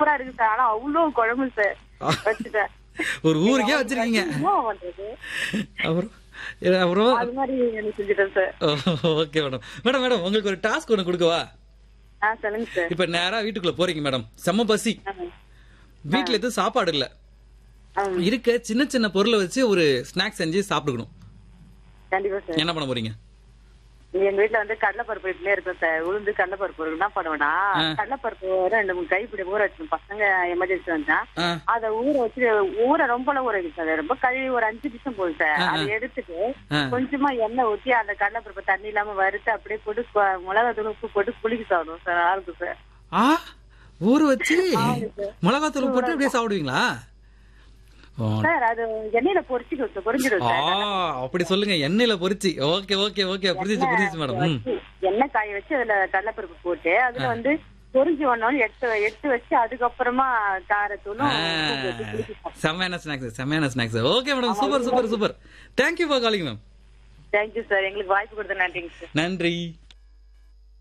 சூப்பரா இருக்கு சார் ஆனா அவ்வளவு குழம்பு சார் வச்சுட்டேன் ஒரு ஊருக்கே வச்சிருக்கீங்க என்ன பண்றது அப்புறம் ஏ, அப்புறம் அது மாதிரி எனக்கு செஞ்சுட்டேன் sir okay madam madam madam உங்களுக்கு ஒரு டாஸ்க் ஒன்று கொடுக்கவா ஆ சொல்லுங்க சார் இப்ப நேரா வீட்டுக்குள்ள போறீங்க மேடம் செம்ம பசி ஆ. வீட்ல எதுவும் சாப்பாடு இல்ல ஆ, இருக்க சின்ன சின்ன பொருளை வச்சு ஒரு ஸ்நாக்ஸ் செஞ்சு சாப்பிட்டுக்கணும் கண்டிப்பா சார் என்ன பண்ண போறீங்க எங்க வீட்டுல வந்து கடலைப்பருப்பு வீட்லயே இருக்கும் சார் உளுந்து கடலைப்பருப்பு இருக்கு. என்ன பண்ணுவேன்னா ஆ. கடலைப்பருப்பு ஒரு ரெண்டு மூணு கைப்பிடி ஊற வச்சிருக்கோம் பசங்க எமர்ஜென்சி வந்தா ஆ, அத ஊற வச்சு ஊற ரொம்ப ஊற வைக்கும் சார் ரொம்ப கழுவி ஒரு அஞ்சு நிமிஷம் போதும் சார் ஆ, ஆ. அதை எடுத்துட்டு ஆ. கொஞ்சமா எண்ணெய் ஊத்தி அந்த கடலைப்பருப்பு தண்ணி இல்லாம வறுத்து அப்படியே போட்டு கொ- மிளகா தூள் உப்பு போட்டு குளிக்க சாப்பிடுவோம் சார் நல்லா இருக்கும் சார் ஆ ஊற வச்சு மிளகாத்தூள் போட்டு அப்படியே சாப்பிடுவீங்களா ஓ, சார் அது எண்ணெயில பொரிச்சுக்கும் சார் பொரிஞ்சிடும் ஆ சார் அப்படி சொல்லுங்க எண்ணெயில பொரிச்சு ஓகே ஓகே ஓகே புரிஞ்சிச்சு புரிஞ்சிச்சு மேடம் ம் வச்சு, எண்ணெய் காய வச்சு அதுல கடலைப்பருப்பு போட்டு அதுல வந்து பொரிஞ்சு ஒன்னோன்னு எடுத்து எடுத்து வச்சு அதுக்கப்புறமா காரத்தூளும் உப்பு போட்டு குளிக்க சாப்பிடுவோம் செம்மையான ஸ்நாக்ஸ் செம்மையான snacks okay madam super super super thank you for calling ma'am thank you sir எங்களுக்கு வாய்ப்பு கொடுத்த நன்றிங்க சார் நன்றி